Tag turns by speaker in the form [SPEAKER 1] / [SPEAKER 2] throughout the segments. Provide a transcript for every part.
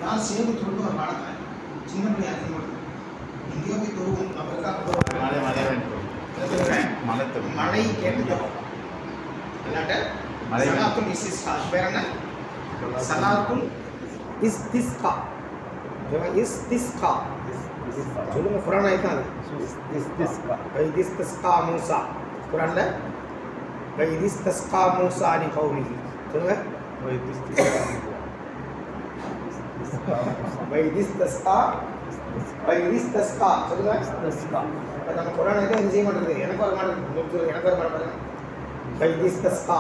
[SPEAKER 1] எல்லாரும் சேர்ந்து தொழுது ஒரு பாடத்தை சின்ன பிள்ளையா இருக்கும் பொழுது எங்கேயோ போய் தொழுவோம் அவருக்காக
[SPEAKER 2] மழை மழை மழை தொழும்.
[SPEAKER 1] மழை கேட்டு தொழுவோம் அல்லாட்ட
[SPEAKER 2] மழை வேண்டும்.
[SPEAKER 1] சலாத்துல் இஸ்திஸ்கா பேர் என்ன சலாத்துல் இஸ்திஸ்கா இஸ்திஸ்கா சொல்லுங்க குரான் ஆயிதான் அது வைதிஸ்தஸ்கா மூசா குரான்ல வைதிஸ்தஸ்கா மூசா அலி கௌமிஹி சொல்லுங்க வைதிஸ்தஸ்கா வைதிஸ்தஸ்கா சொல்லுங்க அப்ப நம்ம குரான் ஆயிதான் இது செய்ய மாட்டேங்குது எனக்கு வர மாட்டேங்குது உங்களுக்கு சொல்லுங்க, எனக்கு வர மாட்டேங்குது வைதிஸ்தஸ்கா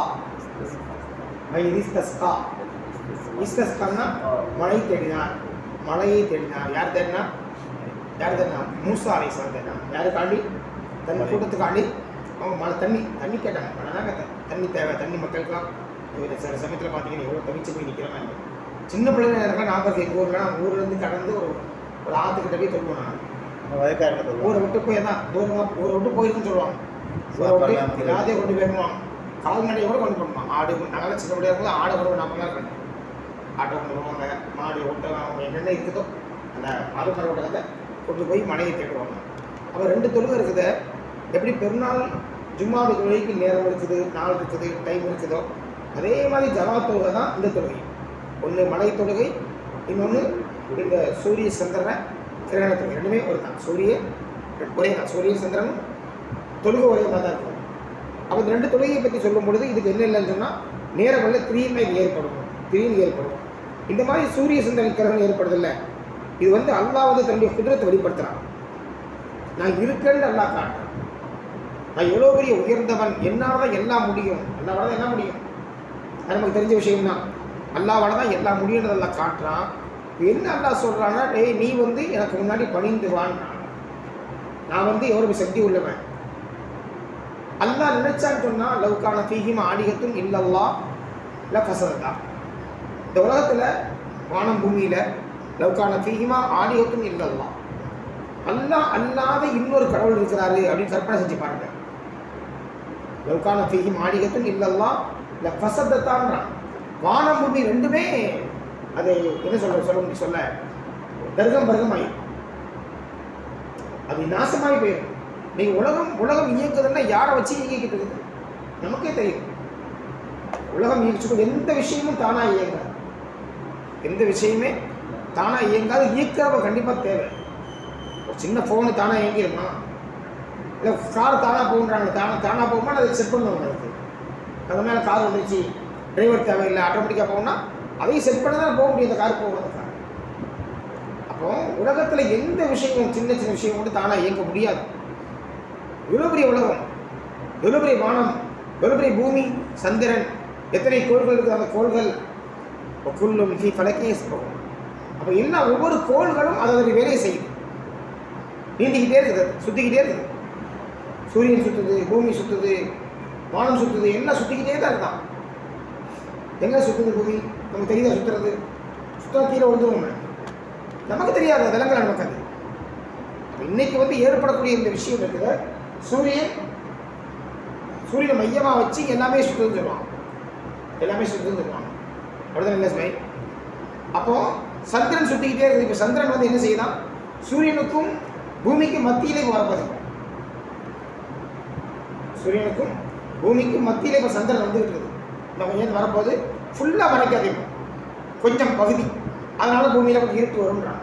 [SPEAKER 1] வைதிஸ்தஸ்கா இஸ்தஸ்கான்னா மழை தேடினார் மழையை தேடினார் யார் தேடினார் யார் தேடினா மூசா அலைசான் தேடினான் யாருக்காண்டி தன் கூட்டத்துக்காண்டி அவங்க மழை தண்ணி தண்ணி கேட்டாங்க மழை தான் கேட்டாங்க தண்ணி தேவை தண்ணி மக்களுக்கெல்லாம் ஒரு சில சமயத்தில் பார்த்தீங்கன்னா எவ்வளோ தவிச்சு போய் நிற்கிறவங்க சின்ன பிள்ளைங்க இருக்கலாம் நான் பார்த்து எங்கள் ஊரில் நான் ஊர்லேருந்து கடந்து ஒரு ஒரு ஆற்றுக்கிட்ட போய் தொழுவோம் நான்
[SPEAKER 2] வயக்காரங்க தொழுவாங்க.
[SPEAKER 1] ஊரை விட்டு போய் தான் தூரமாக ஊரை விட்டு போயிருக்குன்னு சொல்லுவாங்க ஊரை விட்டு
[SPEAKER 2] சாப்பாடுலாம்
[SPEAKER 1] எல்லாத்தையும் கொண்டு போயிருவான் கால்நடையை கூட கொண்டு போகணுமா ஆடு நாங்களாம் சின்ன பிள்ளையா இருக்கும்போது ஆடை கூட நாம தான் இருக்கணும் ஆட்டோ கொண்டு போவாங்க மாடு ஒட்டகம் அவங்க என்னென்ன இருக்குதோ அந்த ஆடுமர ஒட்டகத்தை கொண்டு போய் மனையை தேடுவாங்க அப்போ ரெண்டு தொழுகை இருக்குது எப்படி பெருநாள் ஜும்மாவுடைய தொழுகைக்கு நேரம் இருக்குது நாள் இருக்குது டைம் இருக்குதோ அதே மாதிரி ஜமாத் தொழுகை தான் இந்த தொழுகை ஒன்று மலை தொழுகை இன்னொன்று இந்த சூரிய சந்திரனை கிரகண தொழுகை ரெண்டுமே ஒரு தான் சூரிய ஒரே தான் சூரிய சந்திரனும் தொழுகை ஒரே மாதிரி தான் இருக்கும் அப்போ இந்த ரெண்டு தொழுகையை பற்றி சொல்லும் பொழுது இதுக்கு என்ன இல்லைன்னு சொன்னால் நேரங்களில் திடீர்மை ஏற்படும் திடீர்னு ஏற்படும் இந்த மாதிரி சூரிய சந்திரன் கிரகணம் ஏற்படுதில்ல இது வந்து அல்லாஹ் வந்து தன்னுடைய குதிரத்தை வெளிப்படுத்துகிறான் நான் இருக்கேன்னு அல்லாஹ் காட்டுறேன் நான் எவ்வளோ பெரிய உயர்ந்தவன் என்னால் தான் எல்லாம் முடியும் அல்லாவால தான் எல்லாம் முடியும் அது நமக்கு தெரிஞ்ச விஷயம் தான் அல்லாவால தான் எல்லாம் முடியுன்றதை அல்லாஹ் காட்டுறான் இப்ப என்ன அல்லாஹ் சொல்கிறான்னா டேய் நீ வந்து எனக்கு முன்னாடி பணிந்து வான்றான் நான் வந்து எவ்வளோ சக்தி உள்ளவன் அல்லாஹ் நினைச்சான்னு சொன்னால் லவ்கான ஃபீஹிம் ஆடிகத்தும் இல்லல்லா இல்லை ஃபசதா இந்த உலகத்தில் வானம் பூமியில் லவ்கான ஃபீஹிமா ஆடிகத்தும் இல்லல்லா அல்லாஹ் அல்லாத இன்னொரு கடவுள் இருக்கிறாரு அப்படின்னு கற்பனை செஞ்சு பாருங்க லவ்கான ஃபீஹிம் ஆடிகத்தும் இல்லல்லா இல்லை ஃபசதத்தான்றான் வானம் பூமி ரெண்டுமே அது என்ன சொல்ல சொல்ல முடியும் சொல்ல தர்க்கம் பர்க்கமாயி அது நாசமாகி போயிடும் நீங்கள் உலகம் உலகம் இயக்குதுன்னா யாரை வச்சு இயங்கிக்கிட்டு இருக்குது நமக்கே தெரியும் உலகம் இயக்கிச்சு எந்த விஷயமும் தானாக இயங்காது எந்த விஷயமே தானாக இயங்காது இயக்கிறவங்க கண்டிப்பாக தேவை ஒரு சின்ன ஃபோனு தானாக இயங்கிடுமா இல்லை கார் தானாக போகுன்றாங்க தானே தானாக போகுமா அதை செட் பண்ணுவாங்க அதுக்கு அது மேலே கார் வந்துருச்சு டிரைவர் தேவையில்லை ஆட்டோமேட்டிக்காக போகணும்னா அதையும் செட் பண்ண தான் போக முடியும் இந்த கார் போகும் அந்த கார் அப்போ உலகத்தில் எந்த விஷயமும் சின்ன சின்ன விஷயம் கூட தானாக இயங்க முடியாது இவ்வளோ பெரிய உலகம் இவ்வளோ பெரிய வானம் இவ்வளோ பெரிய பூமி சந்திரன் எத்தனை கோள்கள் இருக்குது அந்த கோள்கள் குள்ளும் ஃபி ஃபலக்கே போகும் அப்போ எல்லா ஒவ்வொரு கோள்களும் அதோட வேலையை செய்யுது நீந்திக்கிட்டே இருக்குது அது, சுற்றிக்கிட்டே இருக்குது சூரியன் சுற்றுது பூமி சுற்றுது வானம் சுற்றுது எல்லாம் சுற்றிக்கிட்டே தான் இருந்தான் எங்கே சுற்றுது பூமி நமக்கு தெரியுதா சுற்றுறது சுத்தம் கீழே விழுந்துருவோம் நமக்கு தெரியாது விலங்குல நமக்கு அது அப்ப இன்னைக்கு வந்து ஏற்படக்கூடிய இந்த விஷயம் இருக்குது சூரியன் சூரியனை மையமாக வச்சு எல்லாமே சுற்றுதுன்னு சொல்லுவாங்க எல்லாமே சுற்றுதுன்னு சொல்லுவாங்க அப்படிதான் இல்லை சுமை அப்போ சந்திரன் சுற்றிக்கிட்டே இருக்குது இப்போ சந்திரன் வந்து என்ன செய்யுதான் சூரியனுக்கும் பூமிக்கும் மத்தியிலே இப்போ வரப்போகுது சூரியனுக்கும் பூமிக்கும் மத்தியிலே இப்போ சந்திரன் வந்துகிட்டு இருக்குது இந்த கொஞ்சம் நேரம் வரப்போகுது ஃபுல்லாக மறைக்காது இப்போ கொஞ்சம் பகுதி அதனால பூமியில் கொஞ்சம் இருட்டு வரும்ன்றாங்க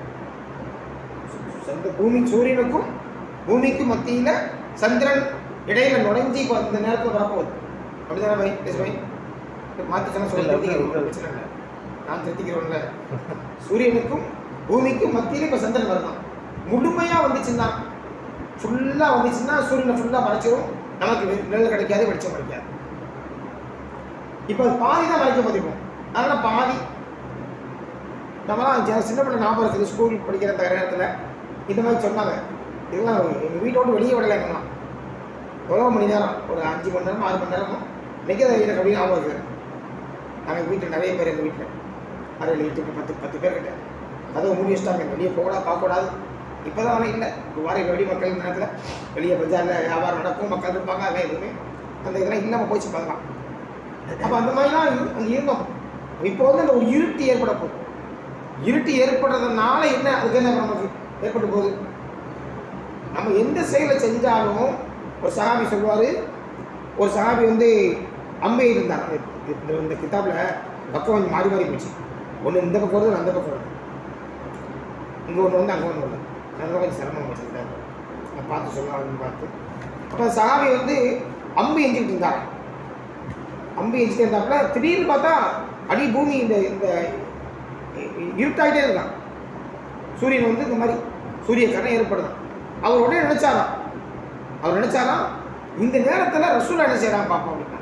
[SPEAKER 1] இந்த பூமி சூரியனுக்கும் பூமிக்கும் மத்தியில் சந்திரன் இடையில நுழைஞ்சி இப்போ இந்த நேரத்தில் வரப்போகுது அப்படிதானே பை எஸ் பை மாற்றி சொன்ன சொல்ல திருத்திக்கிறோம் பிரச்சனை இல்லை நான் திருத்திக்கிறோம்ல சூரியனுக்கும் பூமிக்கும் மத்தியில் இப்போ சந்திரன் வருதான் முழுமையாக வந்துச்சுன்னா ஃபுல்லாக வந்துச்சுன்னா சூரியனை ஃபுல்லாக மறைச்சிரும் நமக்கு வெ- நிழல் கிடைக்காது வெளிச்சம் கிடைக்காது இப்போ அது பாதி தான் மறைக்க பதிப்போம் அதனால் பாதி நம்மலாம் ஜ- சின்ன பிள்ளை ஞாபகம் இருக்குது ஸ்கூல் படிக்கிற அந்த நேரத்தில் இந்த மாதிரி சொன்னாங்க இதெல்லாம் எங்கள் வீட்டை விட்டு வெளியே விடலை எங்கெல்லாம் எவ்வளோ மணி நேரம் ஒரு அஞ்சு மணி நேரம் ஆறு மணி நேரமும் நிற்கிற எனக்கு அப்படின்னு ஞாபகம் இருக்குது நாங்கள் வீட்டில் நிறைய பேர் எங்கள் வீட்டில் அரை வீட்டுக்கு பத்து பத்து பேர் கிட்ட கதவை மூடி வச்சிட்டாங்க வெளியே போகக்கூடாது பார்க்கக்கூடாது இப்போ தான் ஆனால் இல்லை ஒரு வாரம் வெளி மக்கள் நேரத்தில் வெளியே பஜாரில் வியாபாரம் நடக்கும் மக்கள் இருப்பாங்க அதெல்லாம் எதுவுமே அந்த இதெல்லாம் இல்லாமல் போச்சு பார்க்கலாம் அப்போ அந்த மாதிரிலாம் இரு- அங்கே இருந்தோம் இப்போ வந்து அந்த ஒரு இருட்டு ஏற்பட போகுது இருட்டு ஏற்படுறதுனால என்ன அதுக்கு என்ன நமக்கு ஏற்பட்டு போகுது நம்ம எந்த செயலை செஞ்சாலும் ஒரு சஹாபி சொல்லுவார் ஒரு சஹாபி வந்து அம்பை இருந்தார் இந்த இந்த கிதாபில் பக்கம் கொஞ்சம் மாறி மாறி போச்சு ஒன்று இந்த பக்கம் வருது அந்த பக்கம் வருது இங்கே ஒன்று வந்து அங்கே ஒன்று வருது அதனால கொஞ்சம் சிரமம் வச்சுருந்தார் நான் பார்த்து சொல்லலாம்னு பார்த்து அப்போ சஹாபி வந்து அம்பு எஞ்சிக்கிட்டு இருந்தார் அம்பு எஞ்சிட்டு இருந்தாப்புல திடீர்னு பார்த்தா அடி பூமி இந்த இந்த இருட்டாயிட்டே இருக்கான் சூரியன் வந்து இந்த மாதிரி சூரிய கரணம் ஏற்படுதான் அவர் உடனே நினைச்சாராம் அவர் நினைச்சாராம் இந்த நேரத்தில் ரசூலா என்ன செய்கிறான் பார்ப்போம் அப்படின்னா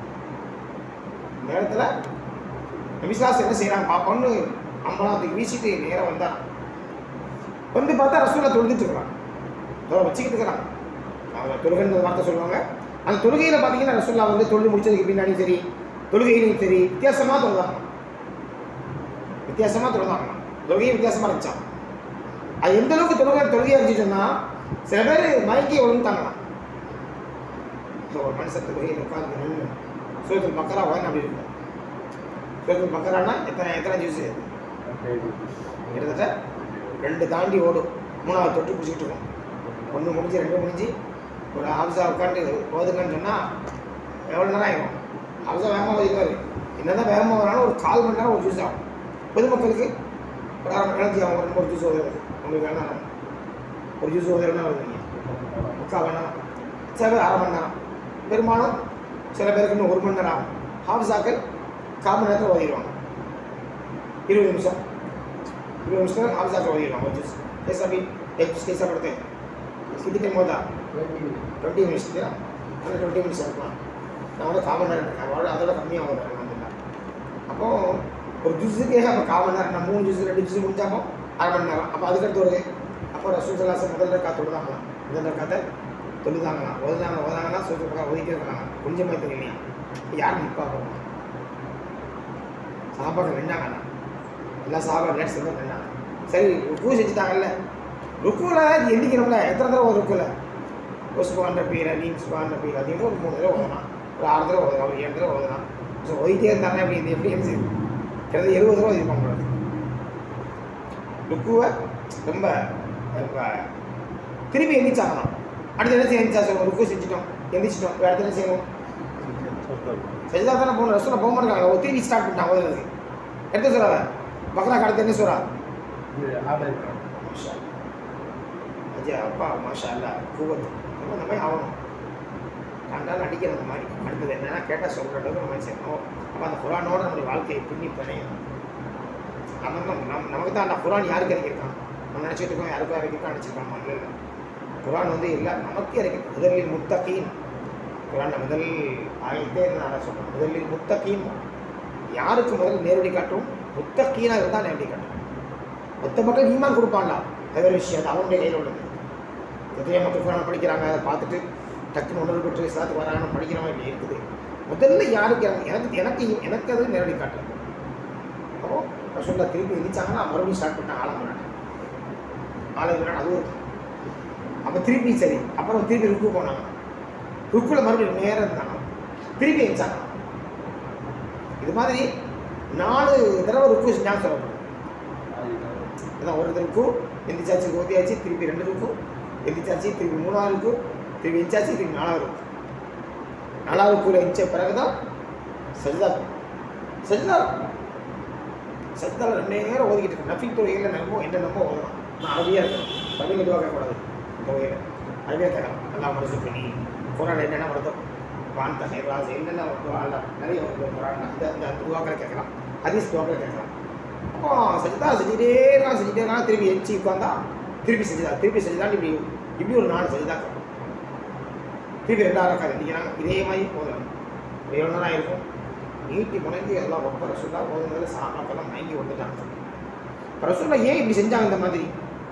[SPEAKER 1] இந்த நேரத்தில் நபிசாஸ் என்ன செய்கிறான் பார்ப்போம்னு அம்பலாத்துக்கு வீசிட்டு நேரம் வந்தான் வந்து பார்த்தா ரசூலா தொழுதுட்டு இருக்கிறான் அதோ வச்சுக்கிட்டு இருக்கிறான் அவங்க தொழுகைன்ற வார்த்தை சொல்லுவாங்க அந்த தொழுகையில் பார்த்தீங்கன்னா ரசூல்லா வந்து தொழுது முடிச்சதுக்கு பின்னாடியும் சரி தொழுகையிலையும் சரி வித்தியாசமாக தொழுதாங்க வித்தியாசமாக தொழுதாங்க தொழுகையும் வித்தியாசமாக இருந்துச்சான் அது எந்த அளவுக்கு தொழுகை தொழுகையாக இருந்துச்சுன்னா சில பேர் மயங்கி விழுந்தாங்களாம் இப்போ ஒரு மனுஷன் தொழுகையில் உட்காந்து நின்று சூரத்தில் மக்கரா உடனே அப்படி இருக்கும் சூரத்தில் மக்கரானா எத்தனை எத்தனை ஜூஸ் கிட்டத்தட்ட ரெண்டு தாண்டி ஓடும் மூணாவது தொட்டு பிடிச்சிக்கிட்டு இருக்கும் ஒன்று முடிஞ்சு ரெண்டு முடிஞ்சு ஒரு ஹவுஸா உட்காந்து ஓதுங்கன்னு சொன்னால் எவ்வளோ நேரம் ஆகும் ஹவுஸா வேகமாக ஓதிக்குவார் என்னதான் வேகமாக வராலும் ஒரு கால் மணி நேரம் ஒரு ஜூஸ் ஆகும் பொதுமக்களுக்கு ஒரு அரை மணி நேரத்துக்கு ஆகும் ரெண்டு ஒரு ஜூஸ் ஓதுறது உங்களுக்கு வேணாம் ஒரு ஜூஸ் ஓதுறதுனா வருவீங்க முக்கால் மணி நேரம் சில பேர் அரை மணி நேரம் பெரும்பாலும் சில பேருக்கு இன்னும் ஒரு மணி நேரம் ஆகும் ஹாஃபிஸாக்கள் கால் மணி நேரத்தில் ஓதிடுவாங்க இருபது நிமிஷம் இருபது நிமிஷம் ஹாஃபிஸாக்கள் ஓதிடுவாங்க ஒரு ஜூஸ் कैसा भी एक कैसा पढ़ते हैं कितनी टाइम होता டுவெண்ட்டி மினிட்ஸ் இல்லையா அந்த டுவெண்ட்டி மினிட்ஸ் இருக்கலாம் நான் வந்து காமன் நேரம் இருக்கேன் அதோட அதோட கம்மியாக வரும் அலமதுல்லா அப்போ ஒரு ஜூஸுக்கே அப்போ காமன் நேரம் நான் மூணு ஜூஸ் ரெண்டு ஜூஸ் முடிச்சாப்போ அரை மணி நேரம் அப்போ அதுக்கடுத்து ஒரு அப்போ ரசூல் சலாசம் முதல் ரக்கா தொழுதாங்களாம் முதல் ரக்காத்தை தொழுதாங்களாம் ஓதுனாங்க ஓதாங்கன்னா சூத்து பக்கம் ஒதுக்கி இருக்கிறாங்க கொஞ்சமாக தெரியலையா யார் நிற்பா போகணும் சாப்பாடு நின்னாங்கண்ணா எல்லா சாப்பாடு லேட் சேர்ந்து நின்னாங்க சரி ருக்கு செஞ்சுட்டாங்கல்ல ருக்குவில் எண்ணிக்கணும்ல எத்தனை தடவை ஒரு ருக்குல ஒரு சுபான் பீரை நீம் சுபான் பீர் அதிகமாக ஒரு மூணு தடவை ஓதலாம் ஒரு ஆறு தடவை ஓதலாம் ஒரு ஏழு தடவை ஓதலாம் ஸோ ஓதிட்டே இருந்தாங்க அப்படி இது எப்படி என்ன செய்யுது கிட்டத்தட்ட எழுபது தடவை இது பண்ணக்கூடாது ருக்குவை ரொம்ப ரொம்ப திருப்பி எந்திரிச்சாங்கணும் அடுத்து என்ன செய்ய எந்திரிச்சா சொல்லுவோம் ருக்கு செஞ்சுட்டோம் எந்திரிச்சிட்டோம் இப்ப அடுத்து என்ன செய்யணும் செஞ்சா தானே போகணும் ரெஸ்டாரண்ட் போக மாட்டாங்க ஒரு திருப்பி ஸ்டார்ட் பண்ணிட்டாங்க ஓதுறதுக்கு எடுத்து சொல்கிறாங்க பக்ரா கடத்து என்ன சொல்கிறா மாஷா அஜய் அப்பா மாஷா அல்லா கூவத்து நம்ம இந்த மாதிரி ஆகணும் கண்டால் நடிக்கிற அந்த மாதிரி அடுத்தது என்னன்னா கேட்டால் சொல்கிற அளவுக்கு நம்ம செய்யணும் அப்போ அந்த குரானோட நம்முடைய வாழ்க்கையை பின்னி பிணையணும் நம்ம நம்ம நம்ம நமக்கு தான் அந்த குரான் யாருக்கு இறக்கியிருக்கான் நம்ம நினச்சிட்டு இருக்கோம் யாருக்கும் இறக்கிருக்கான் நினச்சிருக்காமா இல்லை இல்லை குரான் வந்து எல்லா நமக்கு இறக்கி முதலில் முத்தகீன் குரான் முதல் ஆயத்தே நான் சொல்கிறேன் முதலில் முத்தகீன் யாருக்கு முதல் நேரடி காட்டும் முத்தகீனாக இருந்தால் நேரடி காட்டும் மொத்த மக்கள் ஈமான் கொடுப்பான்டா அது வேறு விஷயம் அது அவனுடைய கையில் உள்ளது எத்தனையோ மக்கள் குரான் படிக்கிறாங்க அதை பார்த்துட்டு டக்குன்னு உணர்வு பெற்று இஸ்லாத்துக்கு வராங்கன்னு படிக்கிறவன் இப்படி இருக்குது முதல்ல யாருக்கு இறங்கு- எனக்கு எனக்கு எனக்கு அது நேரடி காட்டுறது அப்போ ரசோல்லா திருப்பி எந்திரிச்சாங்கன்னா மறுபடியும் ஸ்டார்ட் பண்ண ஆலமரான் ஆலமரான் அது ஒரு அப்போ திருப்பி சரி அப்புறம் திருப்பி ருக்கு போனாங்க ருக்குல மறுபடியும் நேரம் இருந்தாங்க திருப்பி எந்திரிச்சாங்க இது மாதிரி நாலு தடவை ருக்கு செஞ்சாங்க சொல்லப்படும் அதான் ஒரு ருக்கு எந்திரிச்சாச்சு ஓதியாச்சு திருப்பி ரெண்டு ருக்கு எந்திரிச்சாச்சு திருப்பி மூணாவது ருக்கு திருப்பி எந்திரிச்சாச்சு திருப்பி நாலாவது ருக்கு நாலாவது ருக்குல எந்திரிச்ச பிறகு தான் சஜிதா சஜிதா சஜிதாவில் ரெண்டு நேரம் ஓதிக்கிட்டு இருக்கு நஃபிக் தொகையில் நம்ம என்ன நம்ம ஓதலாம் நான் அரபியாக இருக்கணும் தமிழ் எதுவாக கேட்கக்கூடாது தொகையில் அரபியாக கேட்கலாம் நல்லா மனசு பண்ணி குரான் என்னென்ன வருதோ வான் தகை ராஜ் என்னென்ன வருதோ அல்ல நிறைய வருதோ குரான் அந்த அந்த துவாக்களை கேட்கலாம் ஹதீஸ் துவாக்களை கேட்கலாம் அப்போ செஞ்சுதா செஞ்சுட்டே இருக்கான் செஞ்சுட்டே இருக்கான் திருப்பி எச்சி உட்காந்தா திருப்பி செஞ்சுதா திருப்பி செஞ்சுதான் இப்படி இப்படி ஒரு நாலு செஞ்சுதா திருப்பி ரெண்டாயிரம் ரக்கா நிற்கிறாங்க இதே மாதிரி போதும் எவ்வளோ நேரம் ஆயிருக்கும் நீட்டி முனைஞ்சு எல்லாம் ரொம்ப ரசூல்லா போதும் சாப்பாக்கெல்லாம் மயங்கி வந்துட்டாங்க இப்ப ரசூல்லா ஏன் இப்படி செஞ்சாங்க இந்த மாதிரி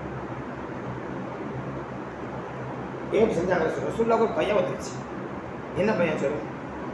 [SPEAKER 1] ஏன் இப்படி செஞ்சாங்க ரசூல் ரசூல்லாவுக்கு ஒரு பையன் வந்துருச்சு என்ன பையன் சொல்லுங்க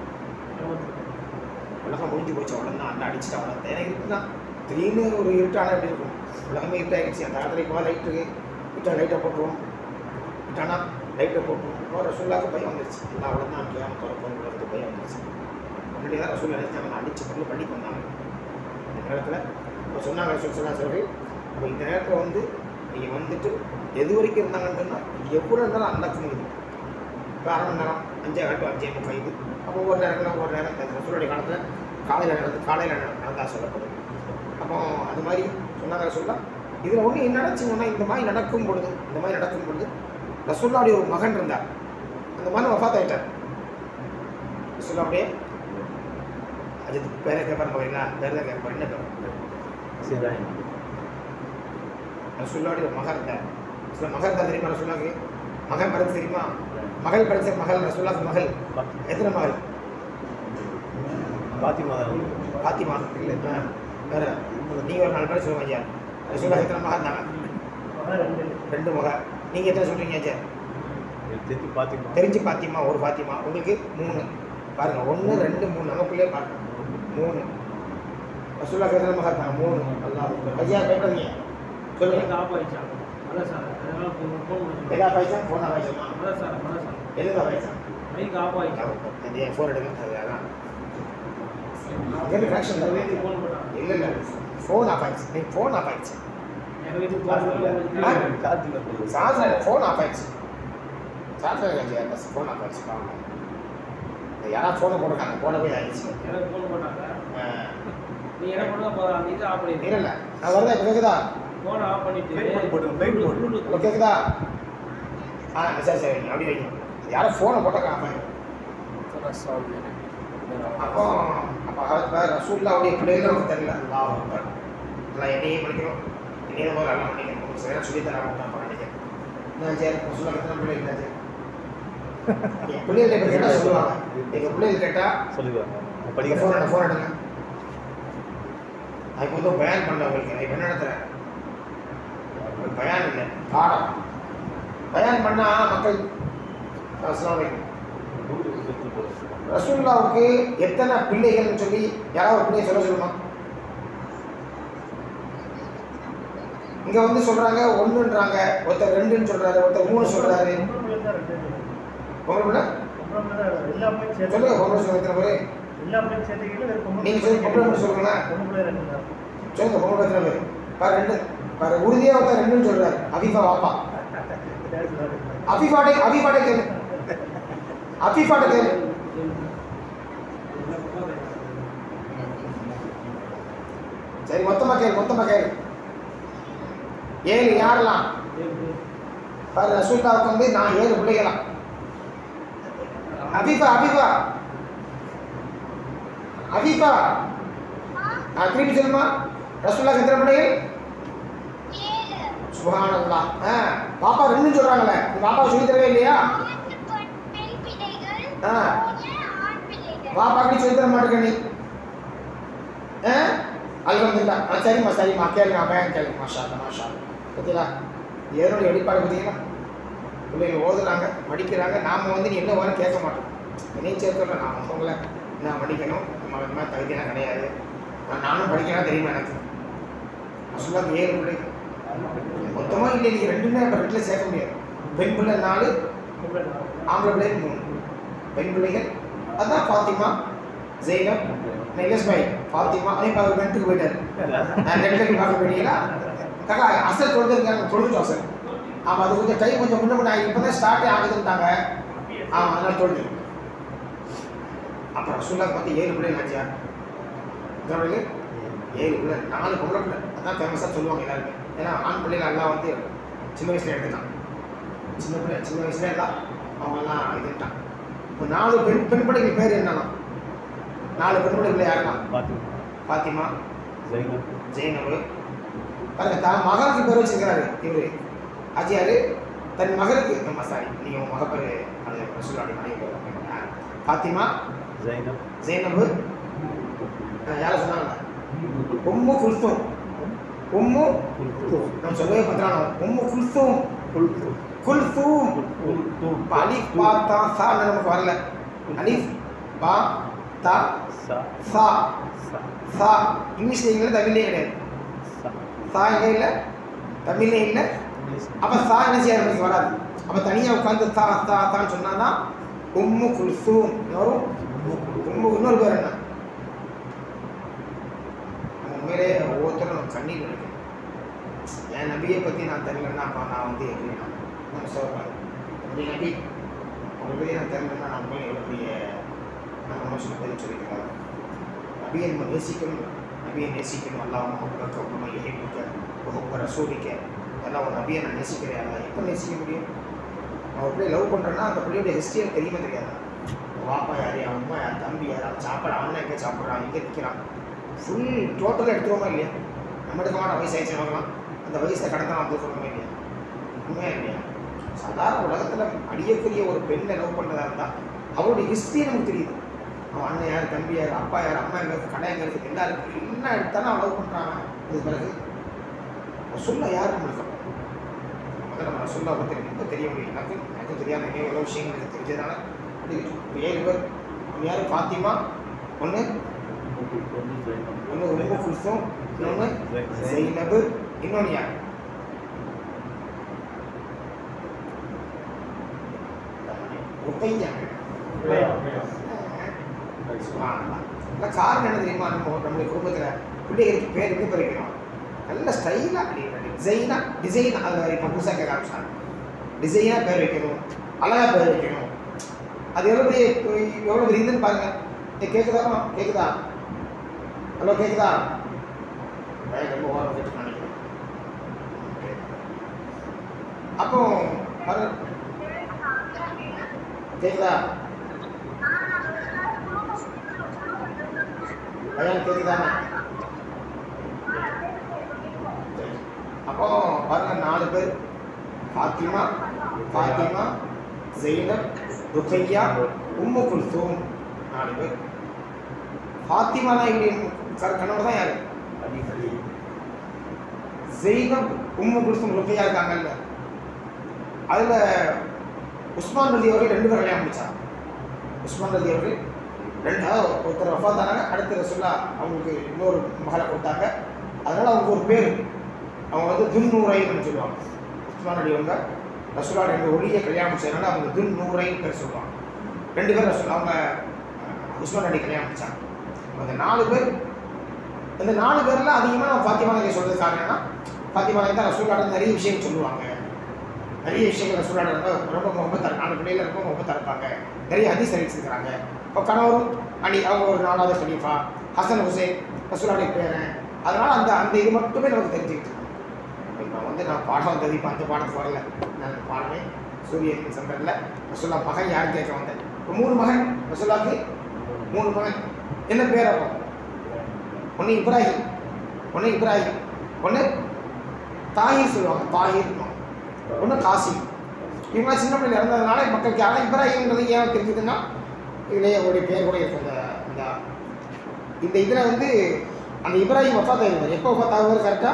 [SPEAKER 1] உலகம் முடிஞ்சு போச்சு அவ்வளோதான் அந்த அடிச்சுட்டு அவ்வளோ எனக்கு இருக்குதான் திடீர்னு ஒரு இருட்டான எப்படி இருக்கும் உலகமே இருட்டாகிடுச்சு அந்த காலத்தில் இப்போ லைட் இருக்கு விட்டா லைட்டை போட்டுருவோம் விட்டானா லைட்டை போட்டுருவோம் இப்போ ரசூல்லாவுக்கு பையன் வந்துருச்சு எல்லாம் அவ்வளோதான் கேம் திறப்போம் உலகத்துக்கு பையன் வந்துருச்சு முன்னாடி தான் ரசூல் நினைச்சாங்க அடிச்சு பொருள் பண்ணி வந்தாங்க அந்த நேரத்தில் இப்போ சொன்னாங்க சொன்னா சொல்லி அப்போ இந்த நேரத்தில் வந்து நீங்கள் வந்துட்டு எது வரைக்கும் இருந்தாங்கன்னு சொன்னால் இது எவ்வளோ இருந்தாலும் அந்த முடியுது இப்போ அரை மணி நேரம் அஞ்சே காட்டு அஞ்சே முக்கால் இது அப்போ ஒவ்வொரு நேரத்தில் ஒவ்வொரு நேரம் இந்த ரசூலுடைய காலத்தில் காலையில் நடந்து காலையில் நடந்தா சொல்லப்படும் அப்போ அது மாதிரி சொன்னாங்க சொல்ல இதில் ஒன்று என்ன நடந்துச்சுன்னா இந்த மாதிரி நடக்கும் பொழுது இந்த மாதிரி நடக்கும் பொழுது ரசூல்லாவுடைய ஒரு மகன் இருந்தார் அந்த மகன் வஃபாத் ஆகிட்டார் ரசூல்லாவுடைய அஜித் பேரை கேட்பாரு போறீங்களா பேர் தான் கேட்பாரு என்ன பேர் ரசூல்லாவுடைய ஒரு மகன் இருந்தார் சில மகன் தான் தெரியுமா ரசூல்லாவுக்கு மகன் படிச்சு தெரியுமா மகள் படிச்ச மகள் ரசூல்லாக்கு மகள் எத்தனை மகள்
[SPEAKER 3] பாத்திமா
[SPEAKER 1] பாத்திமா இல்லை வேற நீங்கள் ஒரு நாலு பேர் சொல்லுங்க ஐயா ரசூல்லா எத்தனை மகன் தாங்க ரெண்டு மகள் நீங்கள் எத்தனை சொல்கிறீங்க ஐயா
[SPEAKER 3] தெரிஞ்சு பாத்திமா
[SPEAKER 1] தெரிஞ்சு பாத்திமா ஒரு பாத்திமா உங்களுக்கு மூணு பாருங்க ஒன்று ரெண்டு மூணு நமக்குள்ளே பாருங்க மூணு ரசூல்லா எத்தனை மகள் தாங்க மூணு அல்லாஹ் ஐயா கேட்குறீங்க சொல்லுங்க எதா பைசா ஃபோனா பைசா எதுதா பைசா இது ஃபோன் எடுங்க அது அதான் என்ன கனெக்ஷன் இல்லை இல்லை ஃபோன் ஆஃப் ஆயிடுச்சு நீ ஃபோன் ஆஃப் ஆயிடுச்சு
[SPEAKER 3] சார்ஜில் போடுவோம்
[SPEAKER 1] சார்ஜர் ஃபோன் ஆஃப் ஆயிடுச்சு சார்ஜர் இல்லையா பஸ் ஃபோன் ஆஃப் ஆயிடுச்சு பாவம். இது யாராவது ஃபோனை போட்டிருக்காங்க ஃபோனை போய் ஆயிடுச்சு இல்லை இல்லை நான் வருதா இப்போ கேட்குதா இப்போ கேட்குதா ஆ சரி சரி வைங்க, அப்படி வைங்க யாரும் ஃபோனை போட்டிருக்காங்க அப்போ அப்போ இப்போ ரசூல்லாவுடைய பிள்ளைகள் நமக்கு தெரியல அல்லாஹ் அக்பர். எல்லாம் என்னையும் படிக்கணும் என்னையும் போது நல்லா பண்ணிக்கணும் உங்களுக்கு சரியாக சொல்லி தராங்க நான் பண்ணிக்கிறேன் என்ன சரி ரசூல்லா எத்தனை பிள்ளைகள் என்ன சரி என் பிள்ளைகள் இப்போ கேட்டால் சொல்லுவாங்க எங்கள் பிள்ளைகள் கேட்டால்
[SPEAKER 3] சொல்லுவாங்க
[SPEAKER 1] ஃபோன்
[SPEAKER 3] படிக்கிறேன்
[SPEAKER 1] எடுங்க ஃபோன் எடுங்க அதுக்கு வந்து பயான் பண்ணவங்களுக்கு நான் இப்போ என்ன நடத்துகிறேன் பயான் இல்லை பாடம் பயான் பண்ணால் மக்கள் அஸ்ஸலாமு அலைக்கும் ரசூல்லாவுக்கு எத்தனை பிள்ளைகள்னு சொல்லி யாராவது ஒரு பிள்ளைய சொல்ல சொல்லுமா இங்க வந்து சொல்றாங்க ஒண்ணுன்றாங்க ஒருத்தர் ரெண்டுன்னு சொல்றாரு ஒருத்தர் மூணு சொல்றாரு பொம்பளை பிள்ளை சொல்லுங்க பொம்பளை சொல்லுங்க எத்தனை பேரு நீங்க சொல்லி பொம்பளை பிள்ளை சொல்லுங்களேன் சொல்லுங்க பொம்பளை எத்தனை பேரு பாரு ரெண்டு பாரு உறுதியா ஒருத்தர் ரெண்டுன்னு சொல்றாரு அபிஃபா வாப்பா அபிஃபாட்டை அபிஃபாட்டை கேளு அபிஃபாட்டை கேளு சரி மொத்தமா கேளு மொத்தமா கேளு ஏழு யாரெல்லாம் பாரு ரசூல்லாவுக்கு வந்து நான் ஏழு பிள்ளைகளாம் அபிஃபா அபிஃபா அபிஃபா நான் திருப்பி சொல்லுமா ரசூல்லா எத்தனை பிள்ளைகள் சுபஹானல்லாஹ் ஆ பாப்பா ரெண்டு சொல்றாங்களே நீ பாப்பா சொல்லி தரவே இல்லையா ஆ பாப்பா அப்படி சொல்லி தர மாட்டேங்க நீ ஆ அல்ஹம்துலில்லா ஆ சரிம்மா சரிம்மா கேளுங்க பயம் கேளுங்க மாஷா அல்லா, மாஷா அல்லா. பார்த்தீங்களா ஏதோட வெளிப்பாடு பார்த்தீங்களா பிள்ளைங்க ஓதுறாங்க படிக்கிறாங்க நாம் வந்து நீ என்ன வேணும் கேட்க மாட்டோம் என்னையும் சேர்த்துல நான் உங்களை நான் படிக்கணும் நம்ம இந்த மாதிரி தகுதியெல்லாம் கிடையாது நான் நானும் படிக்கலாம் தெரியுமா எனக்கு அசுலாக்கு ஏழு பிள்ளை மொத்தமாக இல்லை நீங்கள் ரெண்டுமே இப்போ ரெண்டில் சேர்க்க முடியாது பெண் பிள்ளை நாலு ஆம்பளை பிள்ளை மூணு பெண் பிள்ளைகள் அதான் ஃபாத்திமா ஜெயினம் நெகஸ் பாய் ஃபாத்திமா அதே பார்க்க பெண்ட்டுக்கு போயிட்டாரு நான் ரெண்டுக்கு பார்க்க போயிட்டீங்களா காக்கா அசல் தொழுதுருக்காங்க தொழுது அசல் ஆமாம் அது கொஞ்சம் கை கொஞ்சம் முன்ன முன்ன இப்போ தான் ஸ்டார்ட்டே ஆகுதுன்ட்டாங்க ஆமாம் அதனால் தொழுது அப்புறம் ரசூல்லாக்கு பார்த்து ஏழு பிள்ளை ஆச்சியா எத்தனை பிள்ளைகள் ஏழு பிள்ளை நாலு பொம்பளை பிள்ளை அதான் ஃபேமஸாக சொல்லுவாங்க எல்லாருமே ஏன்னா ஆண் பிள்ளைகள் எல்லாம் வந்து சின்ன வயசுல எடுத்துட்டான் சின்ன பிள்ளை சின்ன வயசுல எல்லாம் அவங்கெல்லாம் இதுட்டான் இப்போ நாலு பெண் பெண் பிள்ளைகள் பேர் என்னன்னா நாலு பெண் பிள்ளைகள் யாருலாம்
[SPEAKER 3] பாத்திமா
[SPEAKER 1] பாத்திமா
[SPEAKER 3] ஜெயினம்
[SPEAKER 1] ஜெயினபு பாருங்க தான் மகளுக்கு பேர் வச்சிருக்கிறாரு இவரு அஜியாரு தன் மகளுக்கு நம்ம சாரி நீங்கள் உங்கள் மக பேர் அது ரசூலுல்லாஹி மனைவி பேர் பாத்திமா
[SPEAKER 3] ஜெயினம்
[SPEAKER 1] ஜெயினபு அஹ் யாரை சொன்னாங்க உம்மு குல்தும் உம்மு நம்ம சொல்லவே பத்திரானோ உம்மு குல்தும் குல்தும் இப்ப அலிஃப் பா தா சா நமக்கு வரல அலிஃப் பா தா
[SPEAKER 3] சா
[SPEAKER 1] சா
[SPEAKER 3] சா
[SPEAKER 1] சா இங்கிலீஷ்ல இல்லை தமிழ்லேயே கிடையாது
[SPEAKER 3] சா
[SPEAKER 1] சா எங்கே இல்லை தமிழ்லே இல்லை அப்போ சா என்ன செய்ய நமக்கு வராது அப்போ தனியாக உட்காந்து தா தா தான்னு சொன்னால் தான் உம்மு குல்சூம் வரும் உம்மு இன்னொரு பேர் என்ன உண்மையிலே ஒவ்வொருத்தரும் நம்ம கண்ணீர் நினைக்கணும் என் நபியை பற்றி நான் தெரியலன்னா அப்போ நான் வந்து எப்படின்னா நம்ம சொல்கிறேன் அப்படி நபி உங்களை பற்றி நான் தெரியலன்னா நான் உண்மையில எவ்வளோ பெரிய நம்ம மனுஷன் பதில் சொல்லிக்கிறாங்க நபியை நம்ம நேசிக்கணும் நபியை நேசிக்கணும் எல்லாம் முகக்க உண்மை இறைமுக்க முகக்க ரசூலிக்க எல்லாம் ஒரு நபியை நான் நேசிக்கிறேன் அல்ல எப்போ நேசிக்க முடியும் நான் ஒரு பிள்ளைய லவ் பண்ணுறேன்னா அந்த பிள்ளையோட ஹிஸ்ட்ரி எனக்கு தெரியுமா தெரியாதா அவன் வாப்பா யார் அவன் அம்மா யார் தம்பி யார் அவன் சாப்பாடு அவன் எங்கே சாப்பிட்றான் எங்கே நிற்கிறான் ஃபுல் டோட்டலாக எடுத்துருவோமா இல்லையா நம்ம எடுக்கமான வயசு ஆயிடுச்சு வாங்கலாம் அந்த வயசை கடந்தா வந்து சொல்லணுமா இல்லையா உண்மையா இல்லையா சாதாரண உலகத்தில் அடியக்கூடிய ஒரு பெண்ணை லவ் பண்ணுறதா இருந்தால் அவருடைய ஹிஸ்ட்ரி நமக்கு தெரியுது அவன் அண்ணன் யார் தம்பி யார் அப்பா யார் அம்மா எங்கே இருக்குது கடை எங்கே இருக்குது என்ன இருக்குது என்ன எடுத்தாலும் அவன் லவ் பண்ணுறாங்க இது பிறகு சொல்ல யார் நம்மளுக்கு முதல்ல நம்ம சொல்ல பற்றி ரொம்ப தெரிய முடியும் எனக்கு எனக்கு தெரியாத நிறைய எவ்வளோ விஷயங்கள் எனக்கு தெரிஞ்சதுனால அப்படி இப்ப ஏழு பேர் ஒன்று யார் ஃபாத்திமா ஒன்று
[SPEAKER 3] ஒன்று ஜைனப்
[SPEAKER 1] ஒன்று உம்மு குல்சும் இன்னொன்று ஜெயினபு இன்னொன்று யார் ருக்கையா சுப்ஹானல்லாஹ். இல்ல காரணம் என்ன தெரியுமா நம்ம நம்முடைய குடும்பத்தில் பிள்ளைகளுக்கு பேர் எங்கே பறிக்கிறோம் நல்ல ஸ்டைலாக அப்படி டிசைனாக டிசைனாக அதில் இப்போ புதுசாக கேட்க ஆரம்பிச்சாங்க டிசைனாக பேர் வைக்கணும் அழகாக பேர் வைக்கணும் அது எவ்வளோ பெரிய எவ்வளோ பெரிய இதுன்னு பாருங்கள் ஏ கேட்குதாமா கேட்குதா ஹலோ கேட்குதா பையன் ரொம்ப ஓரம் கேட்டு நினைக்கிறேன் Okay. அப்போ பாரு கேட்குதா பையன் கேட்குதானே சரி. அப்போ பாருங்க நாலு பேர் ஃபாத்திமா ஃபாத்திமா ஜெயினப் ருக்கையா உம்மு குல்சூம் நாலு பேர் ஃபாத்திமா தான் இப்படி கணவர் தான் யாரு
[SPEAKER 3] அலி அலி
[SPEAKER 1] ஜெயினப் உம்மு குல்சூம் ருக்கையா இருக்காங்கல்ல அதில் உஸ்மான் ரதி அவர்கள் ரெண்டு பேர் கல்யாணம் முடிச்சாங்க உஸ்மான் ரதி அவர்கள் ரெண்டு அதாவது ஒருத்தர் வஃபாத்தானாங்க அடுத்த ரசுல்லா அவங்களுக்கு இன்னொரு மகளை கொடுத்தாங்க அதனால் அவங்க ஒரு பேர் அவங்க வந்து துன்னூரைன்னு சொல்லுவாங்க உஸ்மான் அலி அவங்க ரசுல்லா ரெண்டு ஒளியை கல்யாணம் செய்யறதுனால அவங்க துன்னூரைன்னு பேர் சொல்லுவாங்க ரெண்டு பேர் ரசுல்லா அவங்க அஹ், உஸ்மான் அலி கல்யாணம் முடிச்சாங்க அந்த நாலு பேர் இந்த நாலு பேரில் அதிகமாக ஃபாத்திமா நகை சொல்கிறது காரணம் என்னன்னா ஃபாத்திமா நகை தான் ரசூல்லாட நிறைய விஷயம் சொல்லுவாங்க நிறைய விஷயங்கள் ரசூலாட ரொம்ப ரொம்ப முகமது தர நாலு பிள்ளையில ரொம்ப முகமது இருப்பாங்க நிறைய ஹதீஸ் அறிவிச்சிருக்கிறாங்க இப்போ கணவரும் அலி அவங்க ஒரு நாலாவது கலீஃபா ஹசன் ஹுசேன் ரசூலாடைய பேரன் அதனால் அந்த அந்த இது மட்டுமே நமக்கு தெரிஞ்சுக்கிட்டு இருக்கோம். இப்போ வந்து நான் பாடம் வந்தது இப்போ அந்த பாடத்துக்கு வரல நான் அந்த பாடமே சூரியன் சந்திரனில் ரசூல்லா மகன் யாரும் கேட்க வந்தேன் இப்போ மூணு மகன் ரசூல்லாக்கு மூணு மகன் என்ன பேர் அப்போ ஒன்று இப்ராஹிம் ஒன்று இப்ராஹிம் ஒன்று தாஹிர் சொல்லுவாங்க தாஹிர் ஒன்று காசிம் இவங்க சின்ன பிள்ளைல இறந்ததுனால மக்களுக்கு ஆனால் இப்ராஹிம்ன்றது ஏன் தெரிஞ்சதுன்னா இதுலேயே அவருடைய பேர் கூட இருக்கு அந்த அந்த இந்த இதில் வந்து அந்த இப்ராஹிம் வஃபாத் ஆகிடுவார் எப்போ வஃபாத் ஆகுவார் கரெக்டாக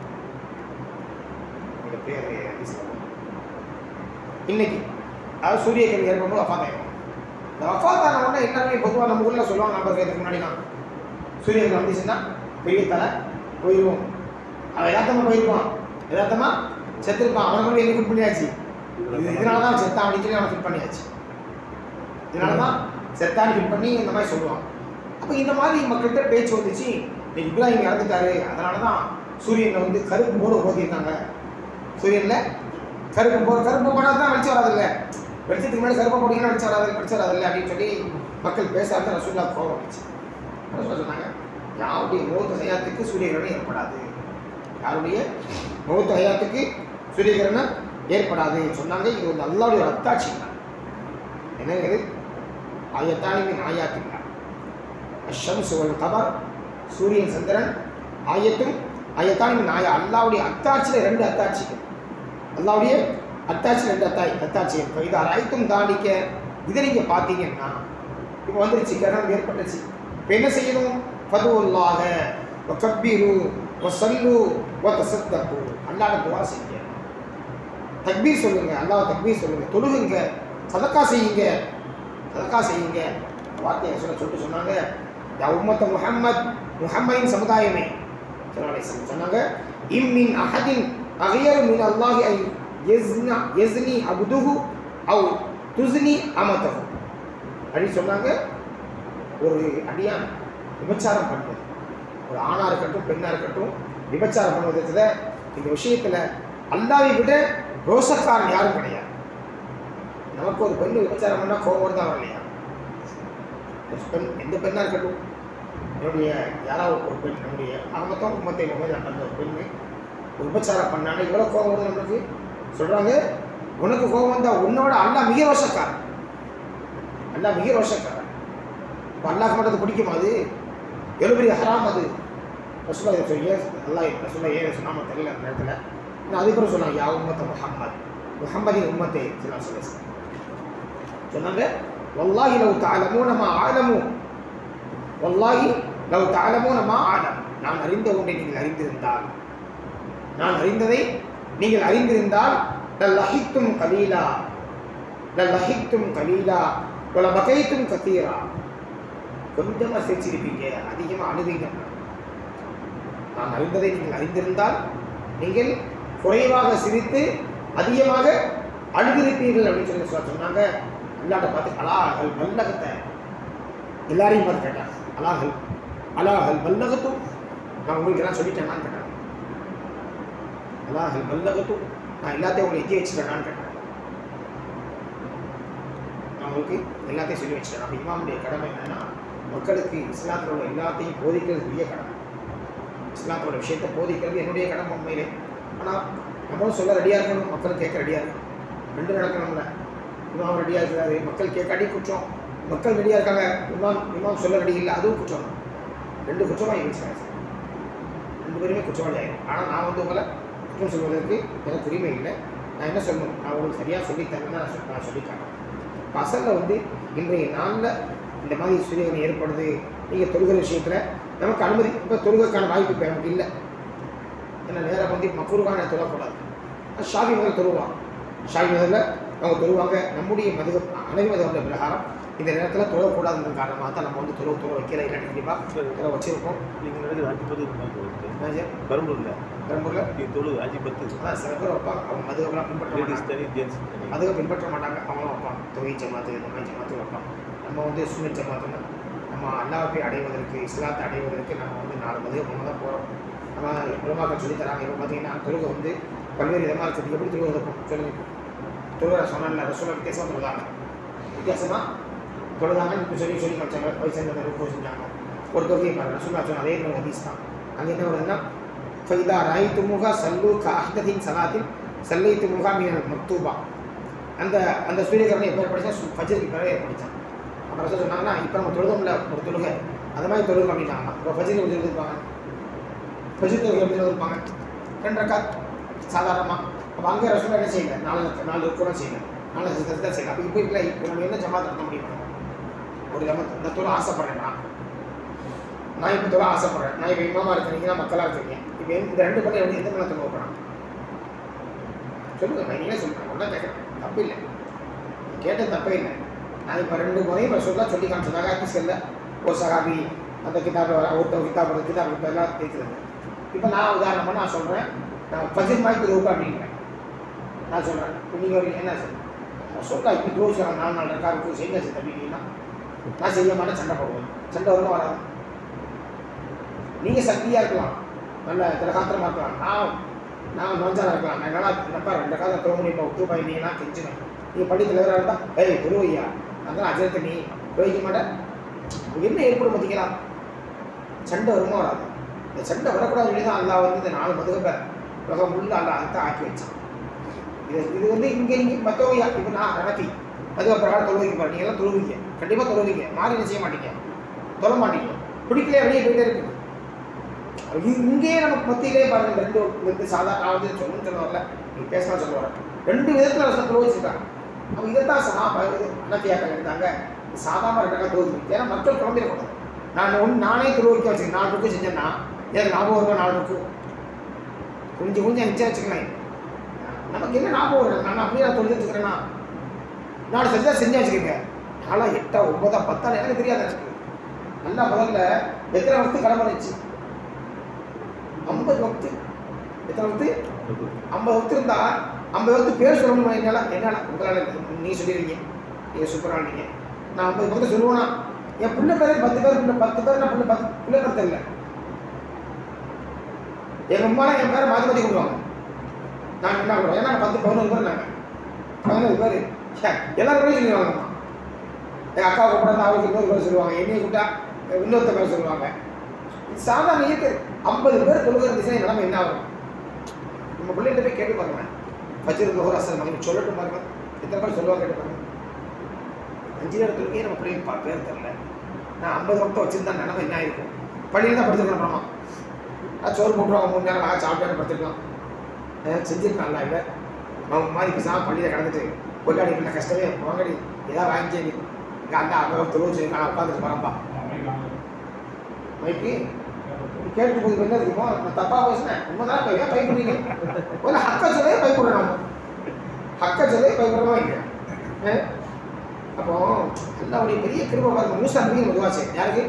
[SPEAKER 1] இந்த பேர் ஹதீஸ்ல வரும். இன்னைக்கு அதாவது சூரிய கேள்வி ஏற்படும்போது வஃபாத் ஆகிடுவாங்க இந்த வஃபாத் ஆன உடனே எல்லாருமே பொதுவாக நம்ம ஊரில் சொல்லுவாங்க நம்ம இருக்கிறதுக்கு முன்னாடிலாம் சூரியன் வந்துச்சுன்னா பெரிய தலை போயிடுவோம் அவன் யதார்த்தமாக போயிருப்பான் யதார்த்தமாக செத்துருப்பான் அவனை கொண்டு என்ன ஃபிட் பண்ணியாச்சு இது இதனால தான் செத்தான் அப்படின்னு சொல்லி அவனை ஃபிட் பண்ணியாச்சு இதனால தான் செத்தான்னு ஃபிட் பண்ணி இந்த மாதிரி சொல்லுவான் அப்போ இந்த மாதிரி மக்கள்கிட்ட பேச்சு வந்துச்சு இன்னைக்கு இப்ராஹிம் இறந்துட்டாரு அதனால தான் சூரியனில் வந்து கருப்பு போர்டு ஓதியிருக்காங்க சூரியனில் கருப்பு போர் கருப்பு போடாது தான் வெளிச்சம் வராதில்ல வெளிச்சத்துக்கு மேலே கருப்பு போட்டிங்கன்னா வெளிச்சம் வராது வெளிச்சம் வராதில்ல அப்படின்னு சொல்லி மக்கள் பேச ஆரம்பிச்சு ரசூல்லா கோவம் வந்துச்சு ரசூல்லா சொன்னாங்க யாருடைய முகத்து ஹயாத்துக்கு சூரிய கிரகணம் ஏற்படாது யாருடைய முகத்து ஹயாத்துக்கு சூரிய கிரகணம் ஏற்படாது சொன்னாங்க இது வந்து அல்லாவுடைய ரத்தாட்சி என்னங்க இது ஆயத்தானிமின் ஆயாத்தில்லா அஷம்ஸ் வல் கபர் சூரியன் சந்திரன் ஆயத்தும் ஆயத்தானிமின் ஆயா அல்லாவுடைய அத்தாட்சியில் ரெண்டு அத்தாட்சிகள் அல்லாவுடைய அத்தாட்சி ரெண்டு அத்தாய் அத்தாட்சி இப்போ இது அரைத்தும் தாண்டிக்க இதை நீங்கள் பார்த்தீங்கன்னா இப்போ வந்துருச்சு கிரகணம் ஏற்பட்டுச்சு இப்போ என்ன செய்யணும் ஃபதுல்லாக கப்பீரு வசல்லு வ தசத்தப்பு அல்லாட துவா செய்யுங்க தக்பீர் சொல்லுங்க அல்லாஹ் தக்பீர் சொல்லுங்க தொழுகுங்க சதக்கா செய்யுங்க சதக்கா செய்யுங்க வார்த்தையை சொல்ல சொல்லிட்டு சொன்னாங்க யா உம்மத்த முஹம்மத் முஹம்மதின் சமுதாயமே சொன்னாலே சொன்னாங்க இம்மின் அஹதின் அகையர் மின் அல்லாஹி ஐ யஸ்னா யஸ்னி அபுதுஹு அவ் துஸ்னி அமதஹு அப்படின்னு சொன்னாங்க ஒரு அடியான் விபச்சாரம் பண்ணுறது ஒரு ஆணா இருக்கட்டும் பெண்ணா இருக்கட்டும் விபச்சாரம் பண்ணுவதற்கு இந்த விஷயத்துல அல்லாவை விட ரோசக்காரன் யாரும் கிடையாது நமக்கு ஒரு பெண் விபச்சாரம் பண்ணா கோபம் தான் வரலையா ஒரு பெண் எந்த பெண்ணா இருக்கட்டும் என்னுடைய யாராவது ஒரு பெண் நம்முடைய அகமத்தம் உம்மத்தை முகமது அந்த ஒரு பெண்ணு ஒரு விபச்சாரம் பண்ணாங்க எவ்வளோ கோபம் வருது நம்மளுக்கு சொல்றாங்க உனக்கு கோபம் வந்தா உன்னோட அல்லா மிக ரோஷக்காரன் அல்லா மிக ரோஷக்காரன் இப்போ அல்லாஹ் மட்டும் அது பிடிக்குமா அது எவ்வளோ பெரிய ஹராம் அது ரசுல்லா இதை சொல்லி அல்லா ரசுல்லா ஏன் சொன்னாம தெரியல அந்த நேரத்தில் இன்னும் அதுக்கப்புறம் சொன்னாங்க யா உம்மத்த முஹம்மத் முஹம்மதின் உம்மத்தை சொல்ல சொல்ல சொன்னாங்க வல்லாஹி லவ் தஅலமூன மா ஆலமு வல்லாஹி லவ் தஅலமூன மா ஆலம் நான் அறிந்த ஒன்றை நீங்கள் அறிந்திருந்தால் நான் அறிந்ததை நீங்கள் அறிந்திருந்தால் லஹித்தும் கலீலா லஹித்தும் கலீலா வல பகைத்தும் கத்தீரா கொஞ்சமாக சிரிச்சிருப்பீங்க அதிகமாக அழுவீங்க நான் அறிந்ததை நீங்கள் அறிந்திருந்தால் நீங்கள் குறைவாக சிரித்து அதிகமாக அழுதிருப்பீர்கள் அப்படின்னு சொல்லி சொல்ல சொன்னாங்க அல்லாட்ட பார்த்து அலாஹல் மல்லகத்தை எல்லாரையும் பார்த்து கேட்டாங்க அலாஹல் அலாஹல் மல்லகத்தும் நான் உங்களுக்கு எல்லாம் சொல்லிட்டேனான்னு கேட்டாங்க அல்லாஹல் மல்லகத்தும் நான் எல்லாத்தையும் உங்களை எத்தி வச்சுட்டேனான்னு கேட்டேன் நான் உங்களுக்கு எல்லாத்தையும் சொல்லி வச்சுட்டேன் அப்போ இமாமுடைய கடமை என்னன்னா மக்களுக்கு இஸ்லாத்தோட எல்லாத்தையும் போதிக்கிறது பெரிய கடமை இஸ்லாத்தோட விஷயத்தை போதிக்கிறது என்னுடைய கடமை உண்மையிலே ஆனால் நம்மளும் சொல்ல ரெடியாக இருக்கணும் மக்கள் கேட்க ரெடியாக இருக்கணும் ரெண்டு நடக்கணும்ல இமாம் ரெடியாக இருக்கிறாரு மக்கள் கேட்காட்டி குற்றம் மக்கள் ரெடியாக இருக்காங்க இமாம் இமாம் சொல்ல ரெடி இல்லை அதுவும் குற்றம் ரெண்டு குற்றமாக இருந்துச்சு ரெண்டு பேருமே குற்றவாளி ஆகிடும் ஆனால் நான் வந்து உங்களை குற்றம் சொல்வதற்கு எனக்கு உரிமை இல்லை நான் என்ன சொல்லணும் நான் உங்களுக்கு சரியாக சொல்லித்தரேன்னு நான் சொல் நான் சொல்லித்தரேன் இப்போ அசலில் வந்து இன்றைய நாளில் இந்த மாதிரி சுயகம் ஏற்படுது நீங்கள் தொழுகிற விஷயத்தில் நமக்கு அனுமதி இப்போ தொழுகைக்கான வாய்ப்பு இப்போ நமக்கு இல்லை ஏன்னா நேராக வந்து மக்குருவான தொழக்கூடாது ஷாவி முதல் தொழுவான் ஷாவி முதல்ல அவங்க தொழுவாங்க நம்முடைய மதுக அனைவு மதுக பிரகாரம் இந்த நேரத்தில் தொழக்கூடாதுன்ற காரணமாக தான் நம்ம வந்து தொழு தொழ வைக்கல இல்லை கண்டிப்பாக தொலை வச்சுருக்கோம்
[SPEAKER 3] நீங்கள் நடக்குது அஞ்சு பத்து போகுது
[SPEAKER 1] என்ன
[SPEAKER 3] பெரம்பலூர்ல
[SPEAKER 1] பெரம்பூரில்
[SPEAKER 3] நீ தொழு அஞ்சு பத்து
[SPEAKER 1] அதான் சில பேர் வைப்பாங்க அவங்க மதுகெல்லாம் பின்பற்ற
[SPEAKER 3] லேடிஸ்
[SPEAKER 1] மாட்டாங்க
[SPEAKER 3] தனி ஜென்ஸ் தனி
[SPEAKER 1] மதுக பின்பற்ற மாட்டாங்க அவங்களும் வைப்பாங்க தொகை ஜமாத்து இந்த மாதிரி ஜமாத்து வைப்பாங்க நம்ம வந்து சுனத் ஜமாத்துன்னு நம்ம அல்லாவை போய் அடைவதற்கு இஸ்லாத்தை அடைவதற்கு நம்ம வந்து நாலு மதுக மூணு தான் போகிறோம் நம்ம உலமாக்கள் சொல்லி தராங்க இப்போ பார்த்தீங்கன்னா தொழுகை வந்து பல்வேறு விதமாக இருக்குது எப்படி தொழுகை இருக்கும் சொல்லுங்க தொழுகை சொன்னால ரசோல வித்தியாசமாக தொழுதாங்க வித்தியாசமாக தொழுதாங்கன்னு இப்போ சொல்லி சொல்லி வச்சாங்க வயசு ரொம்ப செஞ்சாங்க ஒரு தொகையை பாருங்க ரசோல்லா சொன்ன அதே மாதிரி ஹதீஸ் தான் அங்கே என்ன வருதுன்னா ஃபைதா ராய் துமுகா சல்லு காஹ்தத்தின் சலாத்தில் சல்லை துமுகா மீன மக்தூபா அந்த அந்த சூரியகரனை எப்போ படித்தா ஃபஜருக்கு பிறகு படித்தான் அப்புறம் ரசூல் சொன்னாங்கன்னா இப்போ நம்ம தொழுதோம்ல ஒரு தொழுகை அந்த மாதிரி தொழுகை அப்படின்னாங்க இப்போ ஃபஜருக்கு எப்படி இருப்பாங்க ஃபஜர் தொழுகை எப்படி இருப்பாங்க ரெண்டு ரக்காத் சாதாரணமாக அப்போ அங்கே ரசூல் என்ன செய்யல நாலு நாலு கூட செய்யல நாலு தான் செய்யல அப்போ இப்போ இல்லை இப்போ நம்ம என்ன ஜமாத் நடத்த முடியும் ஒரு ஜமாத் இந்த தொழில் ஆசைப்படுறேன்னா நான் இப்போ தொழில் ஆசைப்படுறேன் நான் இப்போ இமாமா இருக்கிறீங்க மக்களாக இருக்கிறீங்க இப்போ இந்த ரெண்டு பேரும் எப்படி எந்த மேலே தொழில் போகிறான் சொல்லுங்க நான் நீங்களே சொல்கிறேன் ஒன்றா கேட்குறேன் தப்பு இல்லை கேட்டது தப்பே இல்லை நான் இப்போ ரெண்டு முறையும் ரசூல்லா சொல்லி காமிச்சதாக ஹதீஸ்ல ஒரு சகாபி அந்த கிதாப் ஒருத்தர் கிதாப் ஒரு கிதாப் இப்போ எல்லாம் இருக்குது இப்போ நான் உதாரணமாக நான் சொல்கிறேன் நான் பஜித் மாதிரி ரூபா அப்படிங்கிறேன் நான் சொல்கிறேன் இப்போ நீங்கள் ஒரு என்ன சார் ரசூல்லா இப்படி தோசிக்கிறாங்க நாலு நாள் இருக்கா இருக்கும் செய்ய சார் தம்பிங்கன்னா நான் செய்ய மாட்டேன் சண்டை போடுவேன் சண்டை வருமா வராது நீங்கள் சக்தியாக இருக்கலாம் நல்ல திரகாத்திரமாக இருக்கலாம் நான் நான் நோஞ்சாராக இருக்கலாம் நான் என்னடா என்னப்பா ரெண்டு காலம் தோமணி இப்போ உத்து பயணிங்கன்னா கெஞ்சினேன் நீங்கள் பள்ளி தலைவராக இருந்தால் ஏய் குருவையா அதெல்லாம் அஜயத்தை நீ குறைக்க மாட்டேன் என்ன ஏற்படும் பார்த்தீங்களா சண்டை வருமா வராது இந்த சண்டை வரக்கூடாது சொல்லி தான் அல்லாஹ் வந்து இந்த நாலு மதுகப்ப உலகம் உள்ள அல்லா அதுதான் ஆக்கி வச்சான் இது இது வந்து இங்கே நீங்கள் மற்றவங்க இப்போ நான் நடத்தி மதுக பிரகாரம் தொழுவிக்க பாரு நீங்களாம் தொழுவீங்க கண்டிப்பாக தொழுவீங்க மாறி என்ன செய்ய மாட்டீங்க தொழ மாட்டீங்க பிடிக்கல வெளியே போயிட்டே இருக்குது இ- இங்கேயே நமக்கு மத்தியிலே பாருங்க இந்த ரெண்டு வந்து சாதாரண நான் வந்து சொல்லணும்னு சொல்ல வரல நீ பேசலாம் சொல்ல வரேன் ரெண்டு விதத்தில் ரசம் தொழு வச்சுருக்காங்க அப்போ இதைத்தான் சா இது அனத்தியாக்கள் இருந்தாங்க சாதாரண ரெண்டாக தொழுது ஏன்னா மக்கள் குழம்பிடக்கூடாது நான் ஒன்று நானே தொழு வைக்க வச்சுருக்கேன் நாலு ருக்கு செஞ்சேன்னா எனக்கு ஞாபகம் வருமா நாலு ருக்கு கொஞ்சம் கொஞ்சம் அஞ்சா வச்சுக்கலாம் நமக்கு என்ன ஞாபகம் வரும் நான் அப்படியே நான் தொழுது வச்சுக்கிறேன்னா நாலு செஞ்சா செஞ்சு வச்சுக்கோங்க நாலா எட்டா ஒன்பதா பத்தா எனக்கு தெரியாது எனக்கு நல்லா முதல்ல எத்தனை வருஷத்துக்கு கடமை இருந்துச்சு ஐம்பது வக்து எத்தனை வக்து ஐம்பது வக்து இருந்தா ஐம்பது வக்து பேர் சொல்ல முடியுமா என்னால் என்னால் உங்களால் நீ சொல்லிடுவீங்க நீங்கள் சூப்பராக நீங்க நான் ஐம்பது வக்து சொல்லுவேனா என் பிள்ளை பேர் பத்து பேர் பிள்ளை பத்து பேர் நான் பிள்ளை பத்து பிள்ளை பேர் தெரியல எங்கள் அம்மா என் பேரை மாற்றி மாற்றி கூப்பிடுவாங்க நாங்கள் என்ன பண்ணுவோம் ஏன்னா பத்து பதினோரு பேர் நாங்கள் பதினோரு பேர் ச்சே, எல்லாரும் பேரும் சொல்லிடுவாங்க அம்மா எங்கள் அக்கா கூப்பிட்டா அவருக்கு இன்னொரு பேர் சொல்லுவாங்க என்னையை கூப்பிட்டா இன்னொருத்த பேர் சொல்லுவாங்க இது சாதாரண இயற்கை ஐம்பது பேர் தொழுகிற திசை நிலைமை என்ன ஆகும் நம்ம பிள்ளைகிட்ட போய் கேட்டு பாருங்க ஃபஜ்ர் லோகர் அசர் மகன் சொல்லட்டும் பாருங்க எத்தனை பேர் சொல்லுவாங்க கேட்டு பாருங்க அஞ்சு நேரத்துலயே நம்ம பிள்ளைங்க பா பேர் தெரில நான் ஐம்பது வருஷம் வச்சிருந்தா நிலைமை என்ன ஆயிருக்கும் பள்ளியில் தான் படுத்துருக்கணும் அப்புறமா நான் சோறு போட்டுருவாங்க மூணு நேரம் நான் சாப்பிட்டு படுத்துருக்கலாம் ஏதாவது செஞ்சிருக்கான்ல இல்லை அவங்க மாதிரி பேசாமல் பள்ளியில் கிடந்துட்டு கொண்டாடி பண்ண கஷ்டமே வாங்கடி ஏதாவது வாங்கி நீ இங்கே அந்த அங்கே தொழில் செய்ய நான் உட்காந்துட்டு வரம்பா மைக்கு நீ கேட்டு போது என்ன தெரியுமோ நான் தப்பாக பேசினேன் உண்மைதான் இப்போ ஏன் பயப்படுறீங்க ஒரு ஹக்க சொல்லே பயப்படுறோம் ஹக்க சொல்லே பயப்படுறோமா இல்லை அப்போ அல்லாவுடைய பெரிய கிருபை பாருங்க மூசா நபி நம்ம துவா செய்யணும் யாருக்கு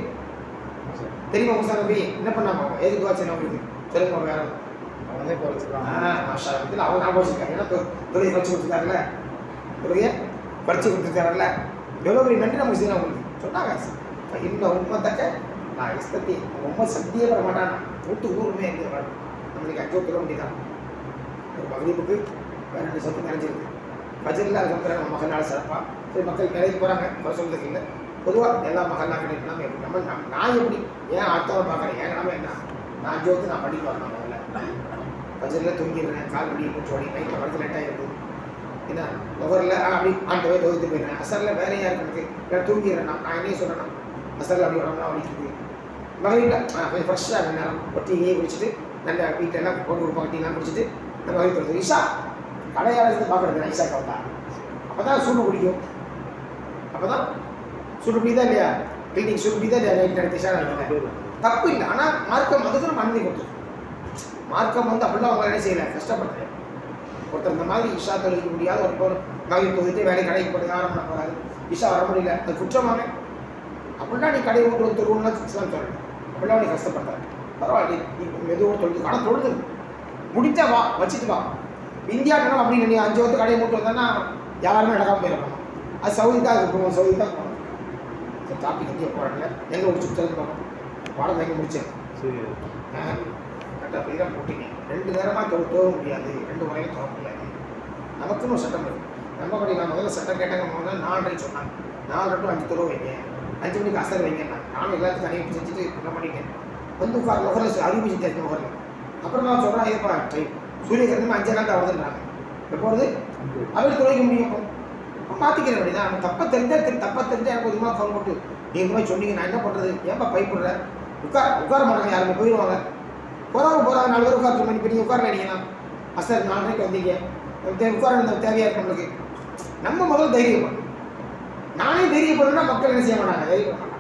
[SPEAKER 1] தெரியுமா மூசா நபி என்ன பண்ணாம எதுக்கு துவா செய்யணும் அவங்களுக்கு சொல்லுங்க வேற
[SPEAKER 2] அவனே குறைச்சிக்கலாம்
[SPEAKER 1] மாஷா இதில் அவர் ஞாபகம் வச்சுருக்காரு ஏன்னா தொ- தொழிலை படிச்சு கொடுத்துருக்காருல்ல தொழிலை படிச்சு கொடுத்துருக்காருல்ல எவ்வளோ பெரிய நன்றி நமக்கு செய்யணும் அவங்களுக்கு சொன்னாங்க இந்த உண்மைத்தக்க நான் இஸ்தத்தி ரொம்ப சத்தியே வர மாட்டான் நூற்று ஊருமே இருந்து வரும் நம்மளுக்கு அஞ்சோ கிலோமீட்டர் தான் ஒரு மகளிப்புக்கு வேற ரெண்டு சொத்து நிறைஞ்சிருக்கு பஜரில் அதுக்கப்புறம் நம்ம மகனால் சிறப்பாக சரி மக்கள் வேலைக்கு போகிறாங்க குறை சொல்றதுக்கு இல்லை பொதுவாக எல்லா மகள்னா கிடைக்கும் நம்ம எப்படி நம்ம நம்ம- நான் எப்படி ஏன் அடுத்தவன் பார்க்குறேன் ஏன் நம்ம என்ன நான் அஞ்சு வந்து நான் படிக்க வரணும் முதல்ல பஜரில் தூங்கிடுறேன் கால் வலி மூச்சு வலி நைட்டில் படத்தில் லேட்டாக இருக்குது என்ன ஒவ்வொருல அப்படி ஆண்டு போய் தொகுத்து போயிடுறேன் அசரில் வேலையாக இருக்கிறதுக்கு நான் தூங்கிடுறேன் நான் நான் என்ன சொல்கிறேன் அசரில் அப்படி உடம்புலாம் வலிக்குது மகளிரில் கொஞ்சம் ஃப்ரெஷ்ஷாக நேரம் ஒரு டீயே குடிச்சிட்டு நல்ல வீட்டில் எல்லாம் போட்டு கொடுப்பாங்க டீலாம் குடிச்சிட்டு இந்த மகளிர் தொழுது இஷா கடையாளத்தை பார்க்குறது ஐஷா கவுண்டா அப்போ தான் சூடு பிடிக்கும் அப்போ தான் சூடு பிடிதா இல்லையா கிளினிக் சூடு பிடிதா இல்லையா நைட் நடத்தி இஷா நடத்துங்க தப்பு இல்லை ஆனால் மார்க்கம் அதுக்கு நம்ம அனுமதி கொடுத்துருக்கு மார்க்கம் வந்து அப்படிலாம் அவங்க என்ன செய்யலை கஷ்டப்படுறேன் ஒருத்தர் இந்த மாதிரி இஷா தொழிக்க முடியாத ஒரு பொருள் மகளிர் தொகுத்து வேலை கடைக்கு போட்டு ஆரம்பம் பண்ண போகிறாரு இஷா வர முடியல அது குற்றமானே அப்படின்னா நீ கடையை விட்டு வந்து தொழுவுன்னா இஸ்லாம் சொல்லணும் அப்படிலாம் நீ கஷ்டப்படுற பரவாயில்ல நீ மெதுவாக தொழுது ஆனால் தொழுது முடிச்சா வா வச்சுட்டு வா இந்தியாவுக்கு அப்படி நீ அஞ்சு வருஷம் கடையை மூட்டு வந்தேன்னா யாருமே நடக்காம போயிடணும் அது சவுதி தான் இருக்கும் சவுதி தான் போகணும் சரி டாபிக் இந்தியா போகிறாங்க எங்கே முடிச்சு தெரிஞ்சு பார்க்கணும் பாடம் எங்கே முடிச்சேன்
[SPEAKER 3] சரி
[SPEAKER 1] கரெக்டாக போய் தான் போட்டீங்க ரெண்டு நேரமாக தொ தோக முடியாது ரெண்டு முறையும் தோக முடியாது நமக்குன்னு ஒரு சட்டம் இருக்கு நம்ம படி நான் முதல்ல சட்டம் கேட்டாங்க முதல்ல நாலரை சொன்னாங்க நாலரை டு அஞ்சு தொழுவ வைங்க அஞ்சு மணிக்கு அசர் வைங்க நானும் எல்லாத்துக்கும் தனியாக செஞ்சுட்டு என்ன பண்ணிட்டேன் வந்து உட்கார் முகரில் அறிவு செஞ்சு முகரில் அப்புறமா சொல்கிறேன் ஏப்பா டைம் சூரிய கிரகணம் அஞ்சு நாள் வருதுன்றாங்க எப்போ வருது அவர் துளைக்க முடியும் அப்போ இப்போ மாற்றிக்கிற வேண்டிய தான் அவன் தப்பை தெரிஞ்சா தெரி- தப்பை தெரிஞ்சா எனக்கு கொஞ்சமாக ஃபோன் போட்டு நீ இந்த மாதிரி சொன்னீங்க நான் என்ன பண்ணுறது ஏன்பா பயப்படுற உட்கார உட்கார மாட்டாங்க யாருமே போயிடுவாங்க போகிறவங்க போகிறாங்க நாலு பேர் உட்கார மணி இப்போ நீங்கள் உட்கார வேண்டியண்ணா அசர் நாலு மணிக்கு வந்தீங்க தே- உட்கார வேண்டிய தேவையாக இருக்கு நம்மளுக்கு நம்ம முதல்ல தைரியம் பண்ணணும். நானே தைரியப்படணும்னா மக்கள் என்ன செய்ய மாட்டாங்க தைரியம் பண்ண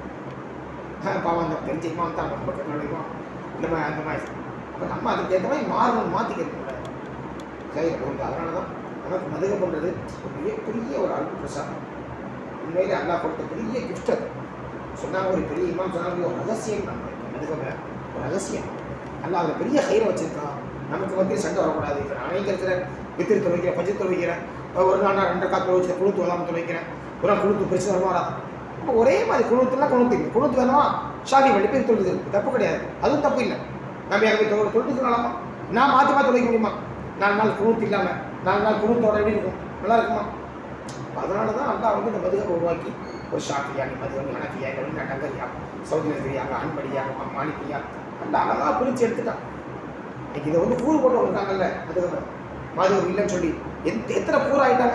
[SPEAKER 1] மாட்டாங்க பாவம் அந்த தெரிஞ்சுக்குமா தான் ரொம்ப கண்ணடிக்குமா இந்த மாதிரி அந்த மாதிரி அப்போ நம்ம அதுக்கு ஏற்ற மாதிரி மாறணும் மாற்றிக்கிறது கூடாது சரி கொண்டு அதனால தான் நமக்கு மதுக பண்ணுறது ஒரு மிகப்பெரிய ஒரு அன்பு பிரசாதம் உண்மையிலே அல்லாஹ் கொடுத்த பெரிய கிஃப்ட் அது சொன்னாங்க ஒரு பெரிய இமாம் சொன்னாங்க ஒரு ரகசியம் நம்ம மதுகம ஒரு ரகசியம் அல்லாஹ் அதில் பெரிய கயிறை வச்சிருக்கான் நமக்கு வந்து சண்டை வரக்கூடாது இப்போ நான் இருக்கிறேன் வித்திரு துவைக்கிறேன் பஞ்சு துவைக்கிறேன் ஒரு நாள் நான் ரெண்டு காத்து வச்சு குழுத்து வராமல் துவைக்கிறேன் ஒரு நாள் குழுத்து பெருசு வருமா வராது அப்போ ஒரே மாதிரி குழுத்துனா குழுத்து இல்லை குழுத்து வேணுமா ஷாதி வழி பேர் தொழுது தப்பு கிடையாது அதுவும் தப்பு இல்லை நம்ம யாருமே தொழில் தொழுதுக்கலாமா நான் மாற்றி மாற்றி துவைக்க முடியுமா நாலு நாள் குழுத்து இல்லாமல் நாலு நாள் குழுத்தோட எப்படி இருக்கும் நல்லா இருக்குமா அதனால தான் அல்லாஹ் வந்து இந்த மதுகை உருவாக்கி ஒரு ஷாஃபியா நீ மதுகை ஹனஃபியா இல்லை டங்கரியா சவுதி நகரியா அன்படியா மாலிகியா அந்த அழகாக பிரித்து எடுத்துட்டான் இன்னைக்கு இதை வந்து கூறு போட்டு வந்தாங்கல்ல மதுகை மதுகை இல்லைன்னு சொல்லி எத் எத்தனை கூறு ஆயிட்டாங்க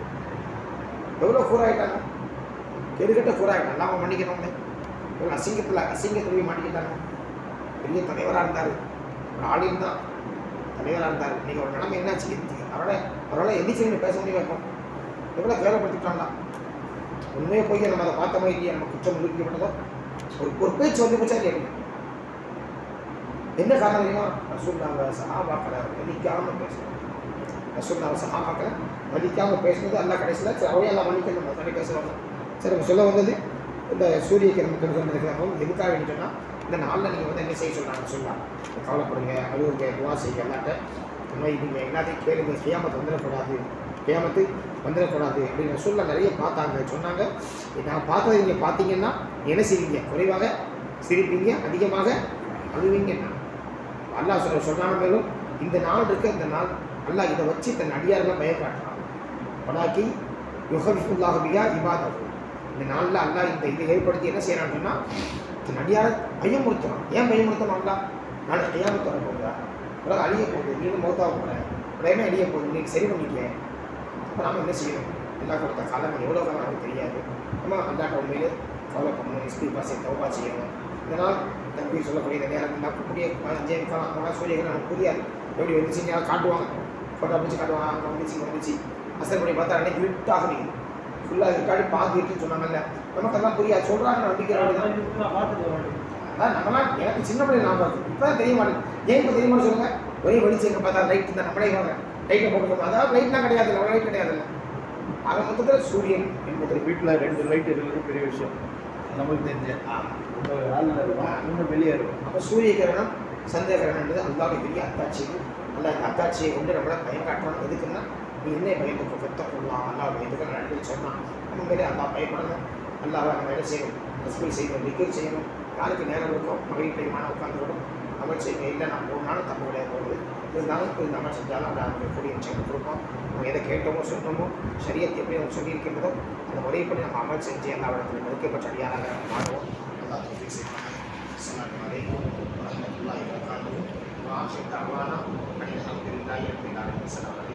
[SPEAKER 1] எவ்வளோ கூறு ஆயிட்டாங்க கெடுகட்ட கூறு ஆயிட்டாங்க எல்லாம் மன்னிக்கணும்னு இவங்க அசிங்கத்தில் அசிங்கத்தில் போய் மாட்டிக்கிட்டாங்க பெரிய தலைவராக இருந்தார் ஒரு ஆளில் தான் தலைவராக இருந்தார் இன்னைக்கு ஒரு நிலைமை என்னாச்சு அவரோட அவரால் எந்திரிச்சு பேச முடியும் இருக்கும் எவ்வளோ கேவலப்படுத்திட்டாங்களா உண்மையை போய் நம்ம அதை பார்த்த மாதிரி இல்லையா நம்ம குற்றம் நிரூபிக்கப்பட்டதோ ஒரு ஒரு பேச்சு வந்து போச்சா இல்லையா என்ன காரணம் தெரியுமா ரசூல்லாவை சஹாபாக்களை மதிக்காமல் பேசணும் ரசூல்லாவை சஹாபாக்களை மதிக்காமல் பேசுனது எல்லாம் கடைசியில் சரி அவையும் எல்லாம் மன்னிக்கணும் நம்ம தனி பேசுவாங்க சரி நம்ம சொல்ல வந்தது இந்த சூரிய கிரமத்தில் சொன்னதுக்கு எதுக்காக வேண்டி சொன்னால் இந்த நாளில் நீங்கள் வந்து என்ன செய்ய சொல்கிறாங்க சொல்லலாம் கவலைப்படுங்க அழுவுங்க துவா செய்யுங்க எல்லாட்ட இந்த மாதிரி நீங்கள் எல்லாத்தையும் கேளுங்க கியாமத்து வந்துடக்கூடாது கியாமத்து வந்துடக்கூடாது அப்படின்னு சொல்ல நிறைய பார்த்தாங்க சொன்னாங்க நான் பார்த்ததை நீங்கள் பார்த்தீங்கன்னா என்ன செய்வீங்க குறைவாக சிரிப்பீங்க அதிகமாக அழுவீங்கன்னா அல்லாஹ் சொல்ல சொல்றாங்க மேலும் இந்த நாள் இருக்க இந்த நாள் அல்லாஹ் இதை வச்சு தன் அடியாரெல்லாம் பயம் காட்டுறான் வடாக்கி யுகஃபுல்லாஹ் பியா இபாதஹு இந்த நாளில் அல்லாஹ் இந்த இதை ஏற்படுத்தி என்ன செய்யறான்னு சொன்னா தன் அடியாரை பயமுறுத்துறான் ஏன் பயமுறுத்தணும் அல்லாஹ் நாளை கையாமத்து வர போகுதா உலகம் அழிய போகுது நீனும் மௌத்தாக போகிற உடனே அழிய போகுது நீ சரி பண்ணிக்க அப்போ நாம என்ன செய்யணும் எல்லா கொடுத்த காலம் எவ்வளோ காலம் நமக்கு தெரியாது நம்ம அல்லாட்ட உண்மையிலே கவலை பண்ணணும் இஸ்தி பாசை தௌபா செய்யணும் இதனால் தம்பி சொல்லக்கூடிய இந்த நேரம் நக்கக்கூடிய அஞ்சே காலம் ஆனால் சூரியன் நமக்கு புரியாது எப்படி வந்துச்சு யாரும் காட்டுவாங்க ஃபோட்டோ பிடிச்சி காட்டுவாங்க அங்கே வந்துச்சு இங்கே வந்துச்சு அசர் பண்ணி பார்த்தா அன்னைக்கு இருட்டாக நிற்கும் ஃபுல்லாக இருக்காடி பார்த்துட்டு சொன்னாங்கல்ல நமக்கெல்லாம் புரியாது சொல்கிறாங்க நம்பிக்கை அதான் நம்மளாம் எனக்கு சின்ன பிள்ளை ஞாபகம் இருக்கு இப்போ தெரிய மாட்டேங்குது ஏன் இப்போ தெரிய மாட்டேன் சொல்லுங்க ஒரே வெளிச்சு எங்கே பார்த்தா லைட் இந்த நம்மளே வாங்க லைட்டை போட்டுக்கணும் அதாவது லைட்லாம் கிடையாது இல்லை லைட் கிடையாது இல்லை ஆக மொத்தத்தில் சூரியன் என்பது
[SPEAKER 3] வீட்டில் ரெண்டு லைட் இருக்கிறது பெரிய விஷயம் நமக்கு தெரிஞ்ச
[SPEAKER 1] ஆமாம்
[SPEAKER 3] ரொம்ப ஆளுநர் இருக்கும் இன்னும் வெளியே இருக்கும்
[SPEAKER 1] அப்போ சூரிய கிரணம் சந்திர கிரணம் என்பது அல்லாவுடைய பெரிய அத்தாட்சி அல்ல இந்த அத்தாட்சியை கொண்டு நம்மளை பயம் காட்டுறான் எதுக்குன்னா நீ என்ன பயந்துக்கோ பெத்த கொள்ளலாம் அல்லாஹ் பயந்துக்க நடந்து சொன்னான் நம்ம மேலே அல்லா பயப்படணும் அல்லாவை நம்ம என்ன செய்யணும் ரசூல் செய்யணும் திக்கர் செய்யணும் யாருக்கு நேரம் இருக்கும் மகளிர் பெருமான உட்காந்துக்கணும் அமல் செய்ய இல்லை நான் ஒரு நாளும் தப்பு கிடையாது போகுது இருந்தாலும் இந்த அமல் செஞ்சாலும் அந்த அவங்களுக்கு கூடிய நிச்சயம் கொடுப்போம் நம்ம எதை கேட்டோமோ சொன்னோமோ சரியத்தை எப்படி அவங்க சொல்லியிருக்கின்றதோ அந்த முறைப்படி நம்ம அமல் செஞ்சு எல்லா இடத்துல மதிக்கப்பட்ட அடியாராக மாறுவோம் அல்லா தோஃபிக் செய்வாங்க السلام عليكم ورحمة الله وبركاته وآخر دعوانا أن الحمد لله رب العالمين السلام عليكم